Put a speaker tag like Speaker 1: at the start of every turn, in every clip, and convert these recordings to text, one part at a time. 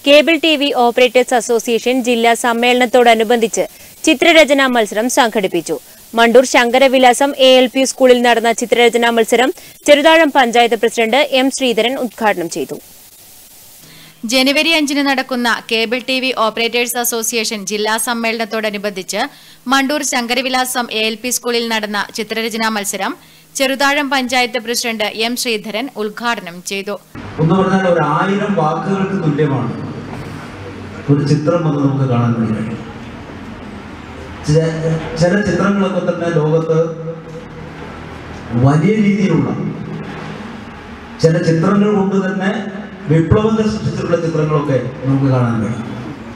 Speaker 1: cable T V operators association ജില്ലാ സമ്മേളനത്തോടനുബന്ധിച്ച് ചിത്രരചനാ മത്സരം സംഘടിപ്പിച്ചു Mandur Sankaravilasam A L P സ്കൂളിൽ നടന്ന ചിത്രരചനാ മത്സരം ചെറുതാഴം പഞ്ചായത്ത് പ്രസിഡന്റ് എം ശ്രീധരൻ ഉദ്ഘാടനം ചെയ്തു
Speaker 2: ജനുവരി അഞ്ചിന് നടക്കുന്ന cable T V operators association ജില്ലാ സമ്മേളനത്തോടനുബന്ധിച്ച് Mandur Sankaravilasam A L P സ്കൂളിൽ നടന്ന ചിത്രരചനാ മത്സരം ചെറുതാഴം പഞ്ചായത്ത് പ്രസിഡന്റ് എം ശ്രീധരൻ ഉദ്ഘാടനം ചെയ്തു
Speaker 3: ഒന്ന് പറഞ്ഞാൽ ഒരു ആയിരം വാക്കുകൾക്ക് തുല്യമാണ് ഒരു ചിത്രം എന്ന് നമുക്ക് കാണാൻ വേണ്ടി കഴിയും ചില- ചില ചിത്രങ്ങളൊക്കെ തന്നെ ലോകത്ത് വലിയ രീതിയിലുള്ള ചില ചിത്രങ്ങൾ കൊണ്ട് തന്നെ വിപ്ലവങ്ങൾ സൃഷ്ടിച്ചിട്ടുള്ള ചിത്രങ്ങളൊക്കെ നമുക്ക് കാണാൻ കഴിയും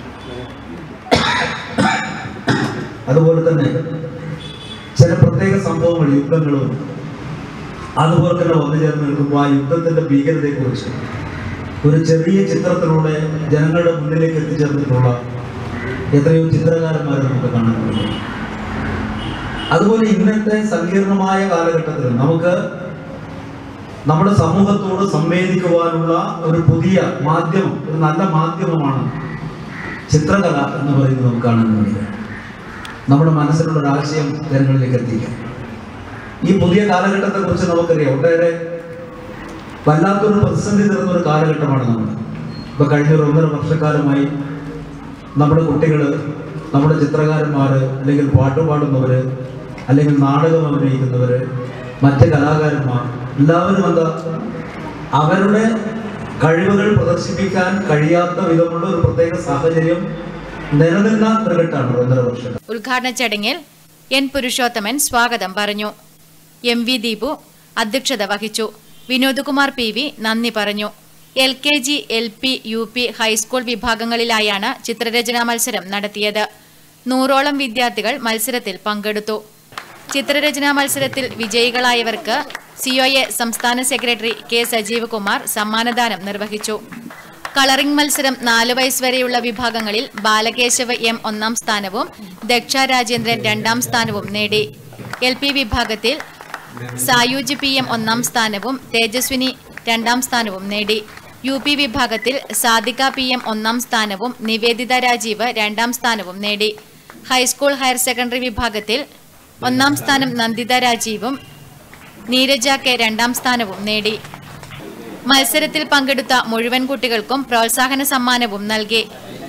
Speaker 3: അതുപോലെ തന്നെ ചില പ്രത്യേക സംഭവങ്ങൾ യുദ്ധങ്ങളും അതുപോലെ തന്നെ വന്നു ചേർന്ന് നിൽക്കുമ്പോൾ ആ യുദ്ധത്തിന്റെ ഭീകരതയെക്കുറിച്ച് ഒരു ചെറിയ ചിത്രത്തിലൂടെ ജനങ്ങളുടെ മുന്നിലേക്ക് എത്തിച്ചേർന്നിട്ടുള്ള എത്രയോ ചിത്രകാരന്മാരെ നമുക്ക് കാണാൻ കഴിയും അതുപോലെ ഇന്നത്തെ സങ്കീർണമായ കാലഘട്ടത്തിൽ നമുക്ക് നമ്മുടെ സമൂഹത്തോട് സംവേദിക്കുവാനുള്ള ഒരു പുതിയ മാധ്യമം ഒരു നല്ല മാധ്യമമാണ് ചിത്രകല എന്ന് പറയുന്നത് നമുക്ക് കാണാൻ കഴിയുക നമ്മുടെ മനസ്സിലുള്ള ഒരു ആശയം ജനങ്ങളിലേക്ക് എത്തിക്കുക ഈ പുതിയ കാലഘട്ടത്തെ കുറിച്ച് നമുക്കറിയാം ഒട്ടേറെ വല്ലാത്തൊരു പ്രതിസന്ധി നിറഞ്ഞ ഒരു കാലഘട്ടമാണ് നമ്മൾ ഇപ്പൊ കഴിഞ്ഞ ഒരു ഒന്നര വർഷക്കാലമായി നമ്മുടെ കുട്ടികൾ നമ്മുടെ ചിത്രകാരന്മാർ അല്ലെങ്കിൽ പാട്ട് പാടുന്നവര് അല്ലെങ്കിൽ നാടകം അഭിനയിക്കുന്നവര് മറ്റ് കലാകാരന്മാർ എല്ലാവരും എന്താ അവരുടെ കഴിവുകൾ പ്രദർശിപ്പിക്കാൻ കഴിയാത്ത വിധമുള്ള ഒരു പ്രത്യേക സാഹചര്യം നിലനിന്ന ഒരു ഘട്ടമാണ് ഒന്നര വർഷം
Speaker 2: ഉദ്ഘാടന ചടങ്ങിൽ എൻ പുരുഷോത്തമൻ സ്വാഗതം പറഞ്ഞു എം വി ദീപു അധ്യക്ഷത വഹിച്ചു വിനോദ്കുമാർ പി വി നന്ദി പറഞ്ഞു L K G L P U P high school വിഭാഗങ്ങളിലായാണ് ചിത്രരചനാ മത്സരം നടത്തിയത് നൂറോളം വിദ്യാർത്ഥികൾ മത്സരത്തിൽ പങ്കെടുത്തു ചിത്രരചനാ മത്സരത്തിൽ വിജയികളായവർക്ക് സിഒഎ സംസ്ഥാന സെക്രട്ടറി കെ സജീവ് കുമാർ സമ്മാനദാനം നിർവഹിച്ചു കളറിംഗ് മത്സരം നാല് വയസ്സ് വരെയുള്ള വിഭാഗങ്ങളിൽ ബാലകേശവ് എം ഒന്നാം സ്ഥാനവും ദക്ഷ രാജേന്ദ്രൻ രണ്ടാം സ്ഥാനവും നേടി എൽ പി വിഭാഗത്തിൽ സായൂജ് പി എം ഒന്നാം സ്ഥാനവും തേജസ്വിനി രണ്ടാം സ്ഥാനവും നേടി യു പി വിഭാഗത്തിൽ സാദിക പി എം ഒന്നാം സ്ഥാനവും നിവേദിത രാജീവ് രണ്ടാം സ്ഥാനവും നേടി ഹൈസ്കൂൾ ഹയർ സെക്കൻഡറി വിഭാഗത്തിൽ ഒന്നാം സ്ഥാനം നന്ദിത രാജീവും നീരജ കെ രണ്ടാം സ്ഥാനവും നേടി മത്സരത്തിൽ പങ്കെടുത്ത മുഴുവൻ കുട്ടികൾക്കും പ്രോത്സാഹന സമ്മാനവും നൽകി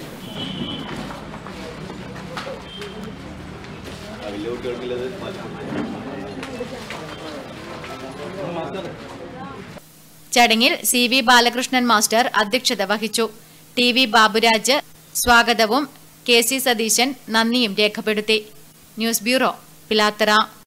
Speaker 2: ചടങ്ങിൽ സി വി ബാലകൃഷ്ണൻ മാസ്റ്റർ അധ്യക്ഷത വഹിച്ചു ടി വി ബാബുരാജ് സ്വാഗതവും കെ സി സതീശൻ നന്ദിയും രേഖപ്പെടുത്തി ന്യൂസ് ബ്യൂറോ പിലാത്തറ